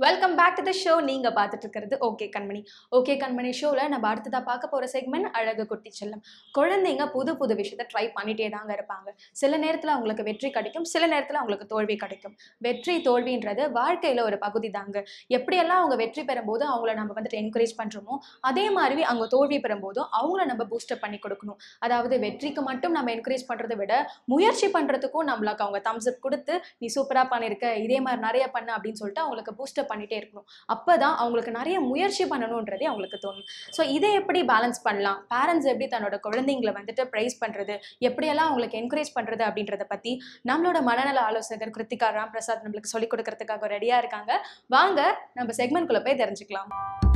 welcome back to the show நீங்க பார்த்துட்டு இருக்கிறது ஓகே கண்மணி ஓகே கண்மணி ஷோல நம்ம அடுத்ததா பார்க்க போற செக்மெண்ட் அழகு குட்டி செல்லம் குழந்தைங்க புது புது விஷயத்த ட்ரை பண்ணிட்டே தாங்க இருப்பாங்க சில நேரத்துல அவங்களுக்கு வெற்றி கிடைக்கும் சில நேரத்துல அவங்களுக்கு தோல்வி கிடைக்கும் வெற்றி தோல்வின்றது வாழ்க்கையில ஒரு பகுதி தாங்க எப்படியெல்லாம் அவங்க வெற்றி பெறும்போது அவங்கள நம்ம வந்துட்டு என்கரேஜ் பண்றோமோ அதே மாதிரி அவங்க தோல்வி பெறும்போதும் அவங்கள நம்ம பூஸ்டப் பண்ணி கொடுக்கணும் அதாவது வெற்றிக்கு மட்டும் நம்ம என்கரேஜ் பண்றதை விட முயற்சி பண்றதுக்கும் நம்மளுக்கு அவங்க தம்ஸ் அப் கொடுத்து நீ சூப்பரா பண்ணிருக்க இதே மாதிரி நிறைய பண்ணு அப்படின்னு சொல்லிட்டு அவங்களுக்கு பூஸ்டப் பண்ணிட்டே இருக்கணும் அப்பதான் அவங்களுக்கு நிறைய முயற்சி பண்ணணுன்றதே அவங்களுக்கு தோணும் ஸோ இதை எப்படி பேலன்ஸ் பண்ணலாம் பேரண்ட்ஸ் எப்படி தன்னோட குழந்தைங்களை வந்துட்டு ப்ரைஸ் பண்றது எப்படியெல்லாம் அவங்களுக்கு என்கரேஜ் பண்றது அப்படின்றத பத்தி நம்மளோட மனநல ஆலோசகர் கிருத்திகா ராம் பிரசாத் நம்மளுக்கு சொல்லிக் கொடுக்கறதுக்காக ரெடியா இருக்காங்க வாங்க நம்ம செக்மெண்ட்குள்ள போய் தெரிஞ்சுக்கலாம்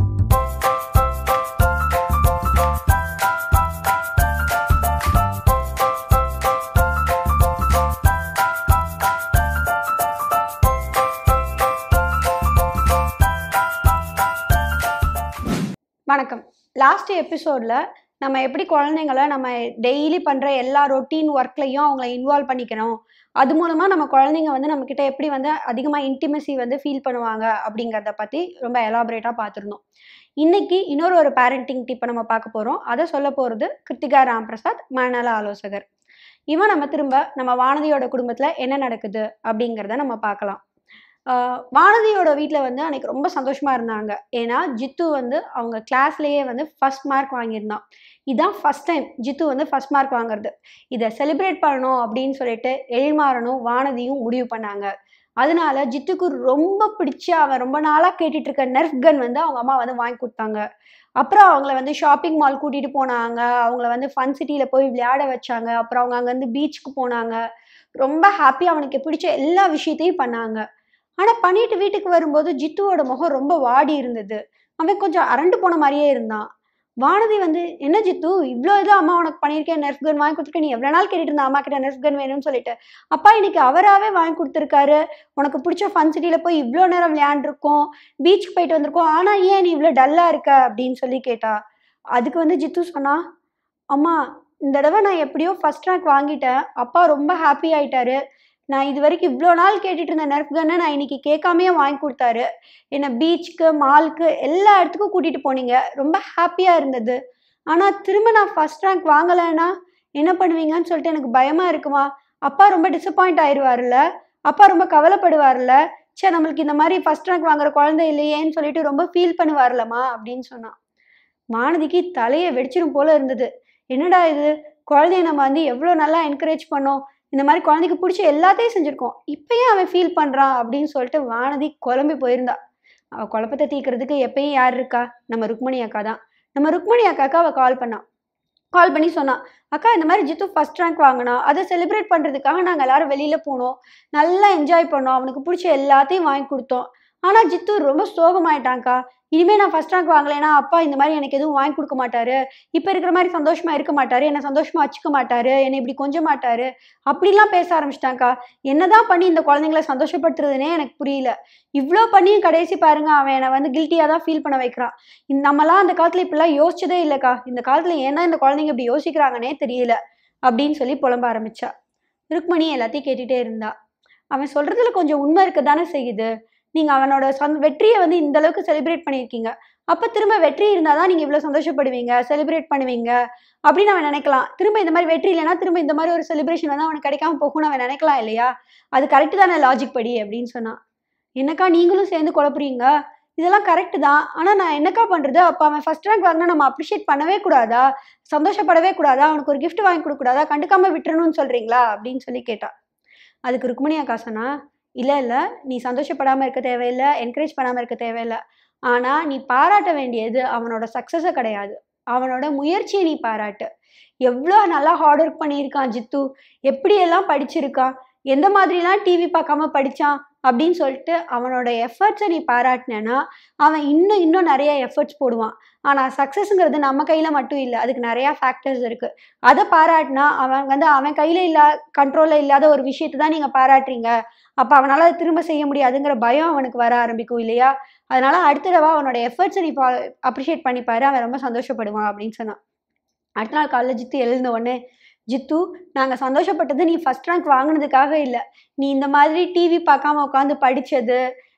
வணக்கம் லாஸ்ட் எபிசோடில் நம்ம எப்படி குழந்தைங்கள நம்ம டெய்லி பண்ணுற எல்லா ரொட்டீன் ஒர்க்லையும் அவங்கள இன்வால்வ் பண்ணிக்கணும் அது மூலமாக நம்ம குழந்தைங்க வந்து நம்மக்கிட்ட எப்படி வந்து அதிகமாக இன்டிமசி வந்து ஃபீல் பண்ணுவாங்க அப்படிங்கிறத பற்றி ரொம்ப எலாபரேட்டாக பார்த்துருந்தோம் இன்னைக்கு இன்னொரு ஒரு பேரண்டிங் டிப்பை நம்ம பார்க்க போகிறோம் அதை சொல்ல போகிறது கிருத்திகா ராம்பிரசாத் மனநல ஆலோசகர் இவன் நம்ம திரும்ப நம்ம வானதியோட குடும்பத்தில் என்ன நடக்குது அப்படிங்கிறத நம்ம பார்க்கலாம் ஆஹ் வானதியோட வீட்டில் வந்து அன்னைக்கு ரொம்ப சந்தோஷமா இருந்தாங்க ஏன்னா ஜித்து வந்து அவங்க கிளாஸ்லேயே வந்து ஃபர்ஸ்ட் மார்க் வாங்கியிருந்தான் இதான் ஃபர்ஸ்ட் டைம் ஜித்து வந்து ஃபர்ஸ்ட் மார்க் வாங்குறது இதை செலிப்ரேட் பண்ணணும் அப்படின்னு சொல்லிட்டு எழில்மாறனும் வானதியும் முடிவு பண்ணாங்க அதனால ஜித்துக்கு ரொம்ப பிடிச்ச அவன் ரொம்ப நாளாக கேட்டுட்டு இருக்க நெர்ஃப் கன் வந்து அவங்க அம்மா வந்து வாங்கி கொடுத்தாங்க அப்புறம் அவங்கள வந்து ஷாப்பிங் மால் கூட்டிட்டு போனாங்க அவங்கள வந்து ஃபன் சிட்டியில் போய் விளையாட வச்சாங்க அப்புறம் அவங்க அங்கேருந்து பீச்சுக்கு போனாங்க ரொம்ப ஹாப்பியாக அவனுக்கு பிடிச்ச எல்லா விஷயத்தையும் பண்ணாங்க ஆனா பண்ணிட்டு வீட்டுக்கு வரும்போது ஜித்துவோட முகம் ரொம்ப வாடி இருந்தது அவன் கொஞ்சம் அரண்டு போன மாதிரியே இருந்தான் வானதி வந்து என்ன ஜித்து இவ்வளோ இது அம்மா உனக்கு பண்ணியிருக்கேன் நெர்ஃப் கன் வாங்கி கொடுத்துருக்கேன் நீ எவ்வளோ நாள் கேட்டுட்டு இருந்த அம்மா கிட்ட நெர்ஃப் கன் வேணும்னு சொல்லிட்டு அப்பா இன்னைக்கு அவராகவே வாங்கி கொடுத்துருக்காரு உனக்கு பிடிச்ச ஃபன் சிட்டியில் போய் இவ்வளோ நேரம் விளையாண்டுருக்கோம் பீச்சுக்கு போயிட்டு வந்திருக்கோம் ஆனால் ஏன் நீ இவ்வளோ டல்லாக இருக்க அப்படின்னு சொல்லி கேட்டா அதுக்கு வந்து ஜித்து சொன்னா அம்மா இந்த தடவை நான் எப்படியோ ஃபர்ஸ்ட் ரேங்க் வாங்கிட்டேன் அப்பா ரொம்ப ஹாப்பி ஆயிட்டாரு நான் இது வரைக்கும் இவ்வளோ நாள் கேட்டுட்டு இருந்த நெர்ஃப் கன்னை நான் இன்னைக்கு கேட்காமையே வாங்கி கொடுத்தாரு என்னை பீச்சுக்கு மாலுக்கு எல்லா இடத்துக்கும் கூட்டிகிட்டு போனீங்க ரொம்ப ஹாப்பியாக இருந்தது ஆனால் திரும்ப நான் ஃபர்ஸ்ட் ரேங்க் வாங்கலைன்னா என்ன பண்ணுவீங்கன்னு சொல்லிட்டு எனக்கு பயமாக இருக்குமா அப்பா ரொம்ப டிசப்பாயிண்ட் ஆயிடுவார்ல அப்பா ரொம்ப கவலைப்படுவார்ல சே நம்மளுக்கு இந்த மாதிரி ஃபர்ஸ்ட் ரேங்க் வாங்குற குழந்தை இல்லையேன்னு சொல்லிட்டு ரொம்ப ஃபீல் பண்ணுவார்லம்மா அப்படின்னு சொன்னான் வானதிக்கு தலையை வெடிச்சிரும் போல இருந்தது என்னடா இது குழந்தைய நம்ம வந்து எவ்வளோ நல்லா என்கரேஜ் பண்ணோம் இந்த மாதிரி குழந்தைக்கு பிடிச்ச எல்லாத்தையும் செஞ்சுருக்கோம் இப்பயும் அவன் ஃபீல் பண்ணுறான் அப்படின்னு சொல்லிட்டு வானதி குழம்பி போயிருந்தா அவள் குழப்பத்தை தீர்க்கறதுக்கு எப்பயும் யார் இருக்கா நம்ம ருக்மணி அக்கா தான் நம்ம ருக்மணி அக்காவுக்கு அவள் கால் பண்ணா கால் பண்ணி சொன்னா அக்கா இந்த மாதிரி ஜித்து ஃபர்ஸ்ட் ரேங்க் வாங்கினா அதை செலிப்ரேட் பண்ணுறதுக்காக நாங்கள் எல்லாரும் வெளியில் போனோம் நல்லா என்ஜாய் பண்ணோம் அவனுக்கு பிடிச்ச எல்லாத்தையும் வாங்கி கொடுத்தோம் ஆனால் ஜித்து ரொம்ப சோகமாயிட்டான்க்கா இனிமே நான் ஃபர்ஸ்ட் ரேங்க் வாங்கலைன்னா அப்பா இந்த மாதிரி எனக்கு எதுவும் வாங்கி கொடுக்க மாட்டாரு இப்போ இருக்கிற மாதிரி சந்தோஷமா இருக்க மாட்டாரு என்னை சந்தோஷமா வச்சுக்க மாட்டாரு என்னை இப்படி கொஞ்ச மாட்டாரு அப்படிலாம் பேச ஆரம்பிச்சிட்டாங்க்கா என்னதான் பண்ணி இந்த குழந்தைங்கள சந்தோஷப்படுத்துறதுனே எனக்கு புரியல இவ்வளோ பண்ணியும் கடைசி பாருங்க அவன் என்னை வந்து கில்ட்டியாக தான் ஃபீல் பண்ண வைக்கிறான் இந்த நம்மலாம் அந்த காலத்தில் இப்படிலாம் யோசிச்சதே இல்லைக்கா இந்த காலத்தில் ஏன்னா இந்த குழந்தைங்க இப்படி யோசிக்கிறாங்கன்னே தெரியல அப்படின்னு சொல்லி புலம்ப ஆரம்பிச்சா ருக்மணி எல்லாத்தையும் கேட்டுட்டே இருந்தா அவன் சொல்றதுல கொஞ்சம் உண்மை இருக்க தானே செய்யுது நீங்க அவனோட சந் வெற்றியை வந்து இந்த அளவுக்கு செலிப்ரேட் பண்ணியிருக்கீங்க அப்ப திரும்ப வெற்றி இருந்தாதான் நீங்க இவ்வளவு சந்தோஷப்படுவீங்க செலிப்ரேட் பண்ணுவீங்க அப்படின்னு அவன் நினைக்கலாம் திரும்ப இந்த மாதிரி வெற்றி இல்லைன்னா திரும்ப இந்த மாதிரி ஒரு செலிப்ரேஷன் வந்து அவனுக்கு கிடைக்காம போகும்னு அவன் நினைக்கலாம் இல்லையா அது கரெக்ட் தானே லாஜிக் படி அப்படின்னு சொன்னான் என்னக்கா நீங்களும் சேர்ந்து குழப்புறீங்க இதெல்லாம் கரெக்ட் தான் ஆனா நான் என்னக்கா பண்றது அப்ப அவன் ஃபர்ஸ்ட் ரேங்க் வாங்கினா நம்ம அப்ரிஷியேட் பண்ணவே கூடாதா சந்தோஷப்படவே கூடாதா அவனுக்கு ஒரு gift வாங்கி கொடுக்க கூடாதா கண்டுக்காம விட்டுறணும்னு சொல்றீங்களா அப்படின்னு சொல்லி கேட்டா அதுக்கு ருக்மணி அக்கா சொன்னா இல்ல இல்ல நீ சந்தோஷப்படாம இருக்க தேவையில்லை என்கரேஜ் பண்ணாம இருக்க தேவையில்லை ஆனா நீ பாராட்ட வேண்டியது அவனோட சக்சஸை கிடையாது அவனோட முயற்சியை நீ பாராட்டு எவ்வளோ நல்லா ஹார்ட் ஒர்க் பண்ணியிருக்கான் ஜித்து எப்படியெல்லாம் படிச்சிருக்கான் எந்த மாதிரிலாம் டிவி பார்க்காம படிச்சான் அப்படின்னு சொல்லிட்டு அவனோட எஃபர்ட்ஸை நீ பாராட்டினேன்னா அவன் இன்னும் இன்னும் நிறைய எஃபர்ட்ஸ் போடுவான் ஆனால் சக்ஸஸ்ங்கிறது நம்ம கையில் மட்டும் இல்லை அதுக்கு நிறையா ஃபேக்டர்ஸ் இருக்குது அதை பாராட்டினா அவன் வந்து அவன் கையில் இல்லா கண்ட்ரோலில் இல்லாத ஒரு விஷயத்தை தான் நீங்கள் பாராட்டுறீங்க அப்போ அவனால் அதை திரும்ப செய்ய முடியாதுங்கிற பயம் அவனுக்கு வர ஆரம்பிக்கும் இல்லையா அதனால அடுத்த தடவை அவனோட எஃபர்ட்ஸை நீ அப்ரிஷியேட் பண்ணிப்பாரு அவன் ரொம்ப சந்தோஷப்படுவான் அப்படின்னு சொன்னான் அடுத்த நாள் காலைல ஜித்து எழுந்த உடனே ஜித்து நாங்கள் சந்தோஷப்பட்டது நீ ஃபர்ஸ்ட் ரேங்க் வாங்கினதுக்காக இல்லை நீ இந்த மாதிரி டிவி பார்க்காம உட்காந்து படித்தது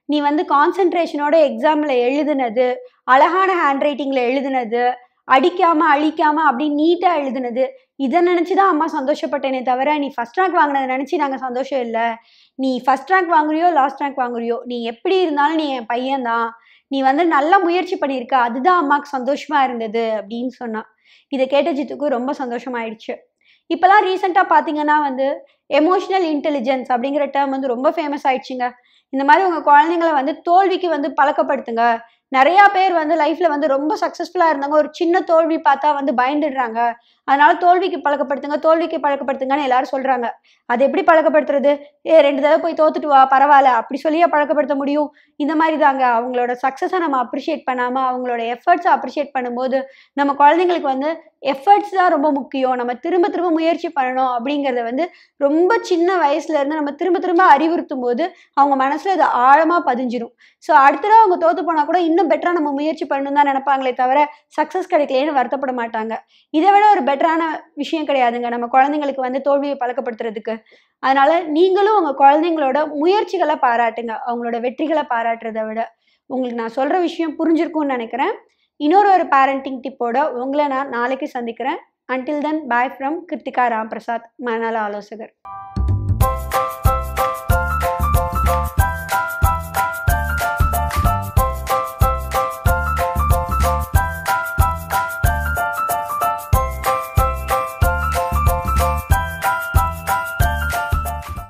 நீ வந்து கான்சென்ட்ரேஷனோட எக்ஸாமில் எழுதுனது அழகான ஹேண்ட் ரைட்டிங்கில் எழுதுனது அடிக்காம அழிக்காம அப்படி நீட்டாக எழுதுனது இதை நினச்சி தான் அம்மா சந்தோஷப்பட்டேனே தவிர நீ ஃபஸ்ட் ரேங்க் வாங்கினதை நினச்சி நாங்கள் சந்தோஷம் இல்லை நீ ஃபஸ்ட் ரேங்க் வாங்குறியோ லாஸ்ட் ரேங்க் வாங்குறியோ நீ எப்படி இருந்தாலும் நீ என் பையன்தான் நீ வந்து நல்லா முயற்சி பண்ணியிருக்க அதுதான் அம்மாவுக்கு சந்தோஷமா இருந்தது அப்படின்னு சொன்னான் இதை கேட்ட ஜித்துக்கு ரொம்ப சந்தோஷமாயிடுச்சு இப்போலாம் ரீசெண்டாக பார்த்தீங்கன்னா வந்து எமோஷனல் இன்டெலிஜென்ஸ் அப்படிங்கிற டேர்ம் வந்து ரொம்ப ஃபேமஸ் ஆயிடுச்சுங்க இந்த மாதிரி உங்கள் குழந்தைங்களை வந்து தோல்விக்கு வந்து பழக்கப்படுத்துங்க நிறையா பேர் வந்து லைஃப்பில் வந்து ரொம்ப சக்ஸஸ்ஃபுல்லாக இருந்தாங்க ஒரு சின்ன தோல்வி பார்த்தா வந்து பயந்துடுறாங்க அதனால தோல்விக்கு பழக்கப்படுத்துங்க தோல்விக்கு பழக்கப்படுத்துங்கன்னு எல்லாரும் சொல்கிறாங்க அது எப்படி பழக்கப்படுத்துறது ஏ ரெண்டு தடவை போய் தோத்துட்டு வா பரவாயில்ல அப்படி சொல்லியா பழக்கப்படுத்த முடியும் இந்த மாதிரி தாங்க அவங்களோட சக்ஸஸை நம்ம அப்ரிஷியேட் பண்ணாமல் அவங்களோட எஃபர்ட்ஸை அப்ரிஷியேட் பண்ணும்போது நம்ம குழந்தைங்களுக்கு வந்து எஃபர்ட்ஸ் தான் ரொம்ப முக்கியம் நம்ம திரும்ப திரும்ப முயற்சி பண்ணணும் அப்படிங்கிறத வந்து ரொம்ப சின்ன வயசுல இருந்து நம்ம திரும்ப திரும்ப அறிவுறுத்தும் போது அவங்க மனசுல இது ஆழமா பதிஞ்சிரும் ஸோ அடுத்த தடவை அவங்க தோத்து போனா கூட இன்னும் பெட்டரா நம்ம முயற்சி பண்ணணும் தான் நினைப்பாங்களே தவிர சக்ஸஸ் கிடைக்கலன்னு வருத்தப்பட மாட்டாங்க இதை விட ஒரு பெட்டரான விஷயம் கிடையாதுங்க நம்ம குழந்தைங்களுக்கு வந்து தோல்வியை பழக்கப்படுத்துறதுக்கு அதனால நீங்களும் உங்க குழந்தைங்களோட முயற்சிகளை பாராட்டுங்க அவங்களோட வெற்றிகளை பாராட்டுறதை விட உங்களுக்கு நான் சொல்ற விஷயம் புரிஞ்சிருக்கும்னு நினைக்கிறேன் இன்னொரு ஒரு பேரண்டிங் டிப்போட உங்களை நான் நாளைக்கு சந்திக்கிறேன் until then bye from Krithika Ram Prasad மனநல ஆலோசகர்